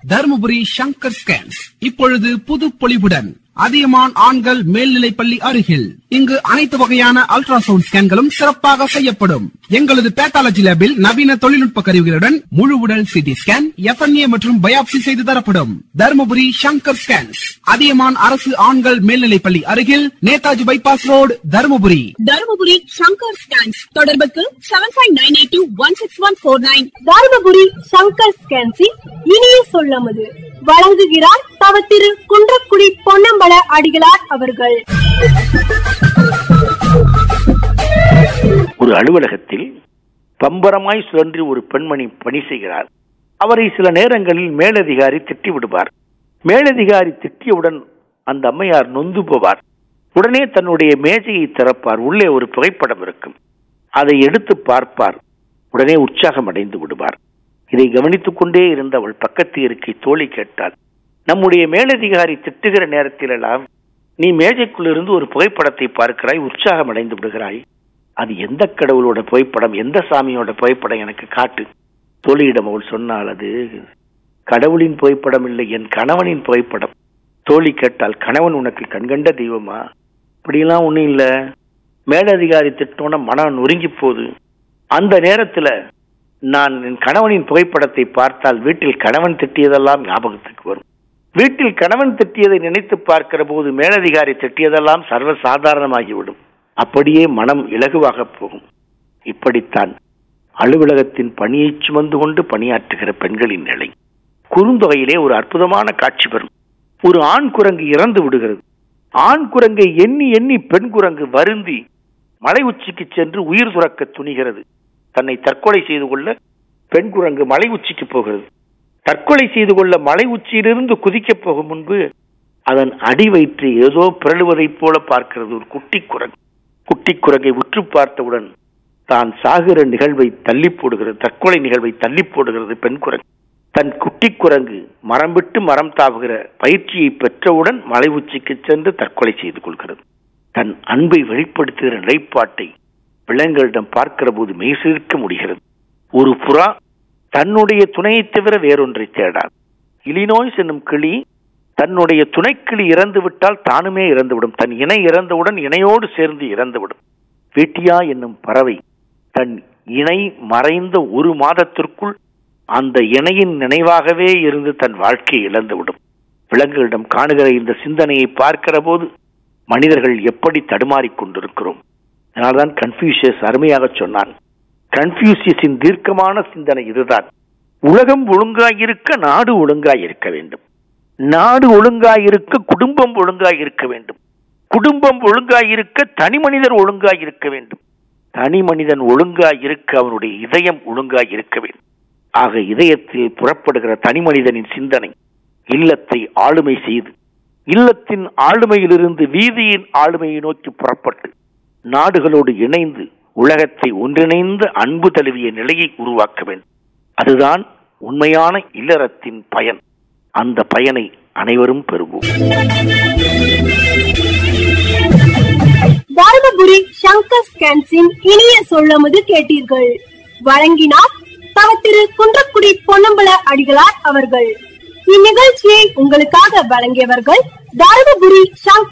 Dharmapuri Shankar scans இப்பொழுது புது பொலிவுடன் அதியமான் ஆண்கள் மேல்நிலைப்பள்ளி அருகில் இங்கு அனைத்து வகையான அல்ட்ராசவுண்ட் ஸ்கேன்களும் சிறப்பாக செய்யப்படும் எங்களது பேத்தாலஜி லேபில் நவீன தொழில்நுட்ப கருவிகளுடன் முழு உடல் சிடி ஸ்கேன் எஃப்என்ஏ மற்றும் பயாப்சி செய்து தரப்படும் தருமபுரி சங்கர் ஸ்கேன்ஸ் அதியமான் அரசு ஆண்கள் மேல்நிலைப்பள்ளி அருகில் Netaji bypass road Dharmapuri Dharmapuri Shankar scans தொடர்புக்கு seven five nine eight two one six one four nine Dharmapuri Shankar ஸ்கேன்ஸின் இனிய சொல்லமது வழங்குகிறார் தவ திரு குன்றக்குடி பொன்னம்பல அடிகளார் அவர்கள் ஒரு அலுவலகத்தில் பம்பரமாய் சுழன்று ஒரு பெண்மணி பணி செய்கிறார் அவரை சில நேரங்களில் மேலதிகாரி திட்டி விடுவார் மேலதிகாரி திட்டியவுடன் அந்த அம்மையார் நொந்து போவார் உடனே தன்னுடைய மேஜையை திறப்பார் உள்ளே ஒரு புகைப்படம் இருக்கும் அதை எடுத்து பார்ப்பார் உடனே உற்சாகம் அடைந்து விடுவார் இதை கவனித்துக் கொண்டே இருந்த அவள் பக்கத்து இருக்கை தோழி கேட்டாள் நம்முடைய மேலதிகாரி திட்டுகிற நேரத்திலெல்லாம் நீ மேஜைக்குள்ளிருந்து ஒரு புகைப்படத்தை பார்க்கிறாய் உற்சாகம் அடைந்து விடுகிறாய் அது எந்த கடவுளோட புகைப்படம் எந்த சாமியோட புகைப்படம் எனக்கு காட்டு தோழியிடம் அவள் சொன்னால் அது கடவுளின் புகைப்படம் இல்லை என் கணவனின் புகைப்படம் தோழி கேட்டால் கணவன் உனக்கு கண்கண்ட தெய்வமா இப்படியெல்லாம் ஒண்ணும் இல்ல மேலதிகாரி திட்டோன மனம் நொறுங்கி போகுது அந்த நேரத்துல நான் என் கணவனின் புகைப்படத்தை பார்த்தால் வீட்டில் கணவன் திட்டியதெல்லாம் ஞாபகத்துக்கு வரும் வீட்டில் கணவன் திட்டியதை நினைத்து பார்க்கிற போது மேலதிகாரி திட்டியதெல்லாம் சர்வ சாதாரணமாகிவிடும் அப்படியே மனம் இலகுவாக போகும் இப்படித்தான் அலுவலகத்தின் பணியை சுமந்து கொண்டு பணியாற்றுகிற பெண்களின் நிலை குறுந்தொகையிலே ஒரு அற்புதமான காட்சி வரும் ஒரு ஆண் குரங்கு இறந்து விடுகிறது ஆண் குரங்கை எண்ணி எண்ணி பெண் குரங்கு வருந்தி மலை உச்சிக்கு சென்று உயிர் துறக்க துணிகிறது தன்னை தற்கொலை செய்து கொள்ள பெண் குரங்கு மலை உச்சிக்கு போகிறது தற்கொலை செய்து கொள்ள மலை உச்சியிலிருந்து குதிக்கப் போகும் முன்பு அதன் அடி வயிற்று ஏதோ பிறழுவதைப் போல பார்க்கிறது ஒரு குட்டி குரங்கு குட்டி குரங்கை உற்று பார்த்தவுடன் தான் சாகிற நிகழ்வை தள்ளி போடுகிறது தற்கொலை நிகழ்வை தள்ளி போடுகிறது பெண் குரங்கு தன் குட்டி குரங்கு மரம் விட்டு மரம் தாவுகிற பயிற்சியை பெற்றவுடன் மலை உச்சிக்கு சென்று தற்கொலை செய்து கொள்கிறது தன் அன்பை வெளிப்படுத்துகிற நிலைப்பாட்டை விலங்குகளிடம் பார்க்கிற போது மெய்சிருக்க முடிகிறது ஒரு புறா தன்னுடைய துணையை தவிர வேறொன்றை தேடாது இலினோய்ஸ் என்னும் கிளி தன்னுடைய துணைக்கிளி இறந்து விட்டால் தானுமே இறந்துவிடும் தன் இணை இறந்தவுடன் இணையோடு சேர்ந்து இறந்துவிடும் வேட்டியா என்னும் பறவை தன் இணை மறைந்த ஒரு மாதத்திற்குள் அந்த இணையின் நினைவாகவே இருந்து தன் வாழ்க்கையை இழந்துவிடும் விலங்குகளிடம் காணுகிற இந்த சிந்தனையை பார்க்கிற போது மனிதர்கள் எப்படி தடுமாறிக் கொண்டிருக்கிறோம் அதனால்தான் கன்ஃபியூஷியஸ் அருமையாக சொன்னான் கன்ஃபியூசியஸின் தீர்க்கமான சிந்தனை இதுதான் உலகம் ஒழுங்காயிருக்க நாடு ஒழுங்காயிருக்க வேண்டும் நாடு ஒழுங்காயிருக்க குடும்பம் ஒழுங்காயிருக்க வேண்டும் குடும்பம் ஒழுங்காயிருக்க தனி மனிதர் ஒழுங்காயிருக்க வேண்டும் தனி மனிதன் ஒழுங்காயிருக்க அவனுடைய இதயம் ஒழுங்காயிருக்க வேண்டும் ஆக இதயத்தில் புறப்படுகிற தனி மனிதனின் சிந்தனை இல்லத்தை ஆளுமை செய்து இல்லத்தின் ஆளுமையிலிருந்து வீதியின் ஆளுமையை நோக்கி புறப்பட்டு நாடுகளோடு இணைந்து உலகத்தை ஒன்றிணைந்த அன்பு தழுவிய நிலையை உருவாக்க வேண்டும் அதுதான் உண்மையான இல்லறத்தின் பயன் அந்த பயனை அனைவரும் பெறுவோம் தருமபுரி சங்கர் ஸ்கேன்ஸின் இனிய சொல்லமது கேட்டீர்கள் வழங்கினார் தவ திரு குன்றக்குடி பொன்னம்பல அடிகளார் அவர்கள் இந்நிகழ்ச்சியை உங்களுக்காக வழங்கியவர்கள் தருமபுரி சங்கர்